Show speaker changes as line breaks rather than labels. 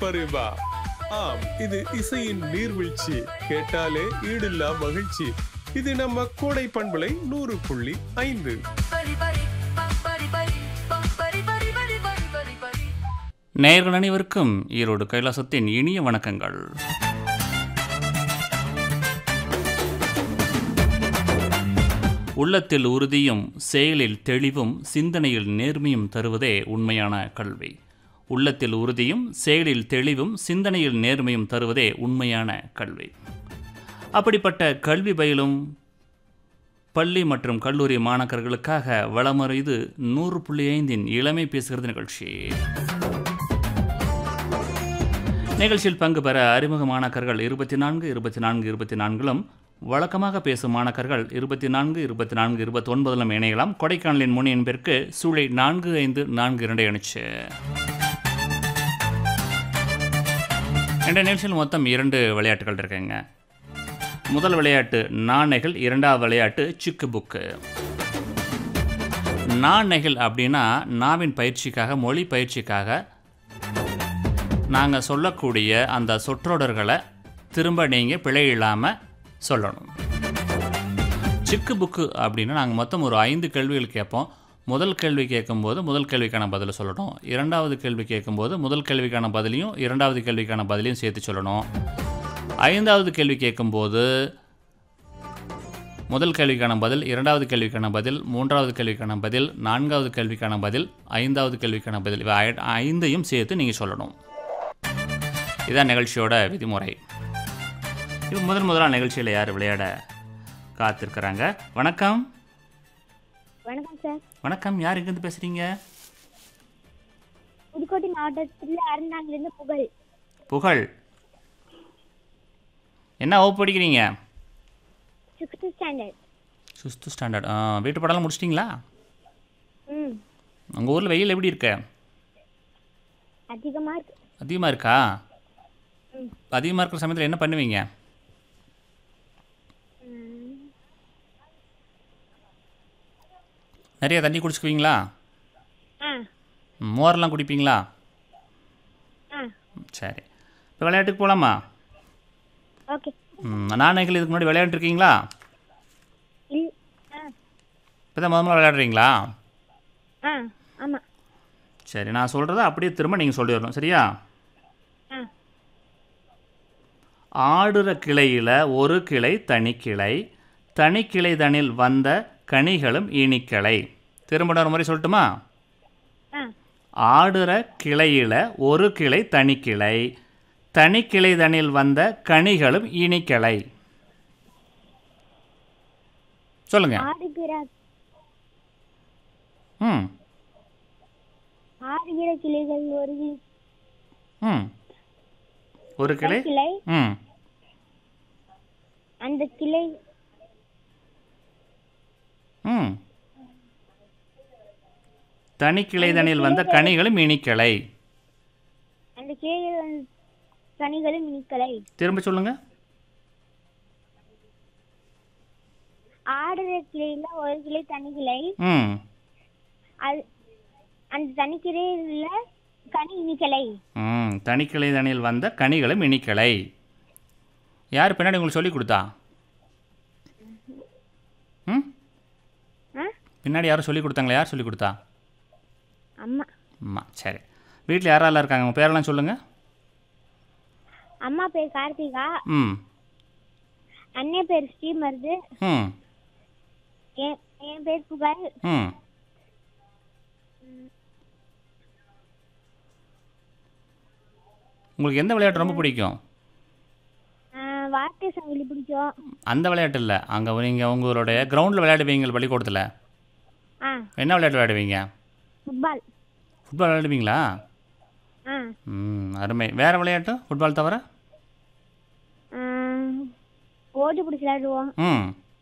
Paribas ஆம் இது இசையின் நீர்வீழ்ச்சி கேட்டாலே ஈடில்லா மகிழ்ச்சி இது நம்ம கோடை பண்பலை நூறு புள்ளி ஐந்து
பரி பரி பரி பரி பரி பரி பரி பரி பரி பரி
நேயர்கள் அனைவருக்கும் ஈரோடு கைலாசத்தின் இனிய வணக்கங்கள் உள்ளத்தில் உறுதியும் செயலில் தெளிவும் சிந்தனையில் நேர்மையும் தருவதே உண்மையான கல்வி உள்ளத்தில் உறுதியும் செயலில் தெளிவும் சிந்தனையில் நேர்மையும் தருவதே உண்மையான கல்வி அப்படிப்பட்ட கல்வி பயிலும் பள்ளி மற்றும் கல்லூரி மாணாக்கர்களுக்காக வளமறு இது நூறு புள்ளி ஐந்தின் இளமை பேசுகிறது நிகழ்ச்சி நிகழ்ச்சியில் பங்கு பெற அறிமுக மாணாக்கர்கள் இருபத்தி நான்கு இருபத்தி நான்கு இருபத்தி நான்கிலும் வழக்கமாக பேசும் மாணாக்கர்கள் இருபத்தி நான்கு இருபத்தி நான்கு இருபத்தி ஒன்பதிலும் இணையலாம் கொடைக்கானலின் முன் என்பதற்கு சூளை நான்கு ஐந்து நான்கு இரண்டை அணிச்சு என்ற நிகழ்ச்சியில் மொத்தம் இரண்டு விளையாட்டுகள் இருக்குங்க முதல் விளையாட்டு நாணெகள் இரண்டாவது விளையாட்டு சிக்கு புக்கு நாணெகள் அப்படின்னா நாவின் பயிற்சிக்காக மொழி பயிற்சிக்காக நாங்கள் சொல்லக்கூடிய அந்த சொற்றொடர்களை திரும்ப நீங்கள் பிழை இல்லாமல் சொல்லணும் சிக்கு புக்கு அப்படின்னா நாங்கள் மொத்தம் ஒரு ஐந்து கேள்விகள் கேட்போம் முதல் கேள்வி கேட்கும்போது முதல் கேள்விக்கான பதிலை சொல்லணும் இரண்டாவது கேள்வி கேட்கும்போது முதல் கேள்விக்கான பதிலையும் இரண்டாவது கேள்விக்கான பதிலையும் சேர்த்து சொல்லணும் ஐந்தாவது கேள்வி கேட்கும்போது முதல் கேள்விக்கான பதில் இரண்டாவது கேள்விக்கான பதில் மூன்றாவது கேள்விக்கான பதில் நான்காவது கேள்விக்கான பதில் ஐந்தாவது கேள்விக்கான பதில் இவை ஐ- ஐந்தையும் சேர்த்து நீங்கள் சொல்லணும் இதான் நிகழ்ச்சியோட விதிமுறை இப்போ முதல் முதலாக நிகழ்ச்சியில் யார் விளையாட காத்திருக்கிறாங்க வணக்கம்
வணக்கம் சார்
வணக்கம் யார் எங்கேருந்து பேசுகிறீங்க
புதுக்கோட்டை மாவட்டத்தில் அறந்தாங்கிலிருந்து புகழ்
புகழ் என்ன வகுப்பு படிக்கிறீங்க
சிக்ஸ்த் ஸ்டாண்டர்ட்
சிக்ஸ்த்து ஸ்டாண்டர்ட் ஆ வீட்டு பாடலாம் முடிச்சிட்டிங்களா
ம்
உங்கள் ஊரில் வெயில் எப்படி இருக்கு
அதிகமாக இருக்கு
அதிகமாக இருக்கா
ம்.
அதிகமாக இருக்கிற சமயத்தில் என்ன பண்ணுவீங்க
ம்,
நிறைய தண்ணி குடிச்சுக்குவீங்களா
ஆ
ம், மோரெல்லாம் குடிப்பீங்களா
ஆ
ம், சரி இப்போ விளையாட்டுக்கு போகலாமா
ஓகே
நாணயங்கள் இதுக்கு முன்னாடி விளையாண்டுருக்கீங்களா
இல் ஆ
இப்போ தான் முதல்ல விளையாடுறீங்களா
ஆ ஆமாம்
சரி நான் சொல்கிறத அப்படியே திரும்ப நீங்கள் சொல்லிடணும் சரியா
ஆ
ஆடுற கிளையில் ஒரு கிளை தனிக்கிளை தனிக்கிளை தனில் வந்த கனிகளும் இனிக்கிளை திரும்ப ஒரு முறை சொல்லட்டுமா
ஆ
ஆடுற கிளையில் ஒரு கிளை தனிக்கிளை தனிக்கிளை தனில் வந்த கனிகளும் இனிக்கிளை சொல்லுங்க
ஆடுகிற
ம்
ஆடுகிற கிளைகள் ஒரு கிளை-
ம் ஒரு கிளை
கிளை
ம்
அந்த கிளை
ம் தனிக்கிளை தனில் வந்த கனிகளும் இனிக்கிளை
அந்த கிளைகள் கனிகளும் இனிக்கலை
திரும்ப சொல்லுங்க
ஆடுகிற கிளையில ஒரு கிளை தனி கிளை
ம்
அது அந்த தனி கிளையில கனி இனிக்கலை
ம் தனிக்கிளை தனில் வந்த கனிகளும் இனிக்கிளை யார் பின்னாடி உங்களுக்கு சொல்லி கொடுத்தா ம்
ஆ
பின்னாடி யாரும் சொல்லி கொடுத்தாங்களா யார் சொல்லி கொடுத்தா
அம்மா
அம்மா சரி வீட்டில் யாரெல்லாம் இருக்காங்க உங்கள் பேரெல்லாம் சொல்லுங்கள்
அம்மா பேர் கார்த்திகா
ம்
அண்ணே பேர் ஸ்ரீமருது
ம்
என் என் பேர் புகழ்
ம் உங்களுக்கு எந்த விளையாட்டு ரொம்ப பிடிக்கும்
ஆஹ் வார்த்தை சங்கிலி பிடிக்கும்
அந்த விளையாட்டு இல்லை அங்கே நீங்கள் உங்களுடைய கிரவுண்டில் விளையாடுவீங்க பள்ளிக்கூடத்தில்
ஆ
என்ன விளையாட்டு விளையாடுவீங்க
ஃபுட்பால்
ஃபுட்பால் விளையாடுவீங்களா
ஆ
ம் அருமை வேறு விளையாட்டு ஃபுட்பால் தவிர
ஆஹ் ஓடி பிடிச்சி விளையாடுவோம்
ம்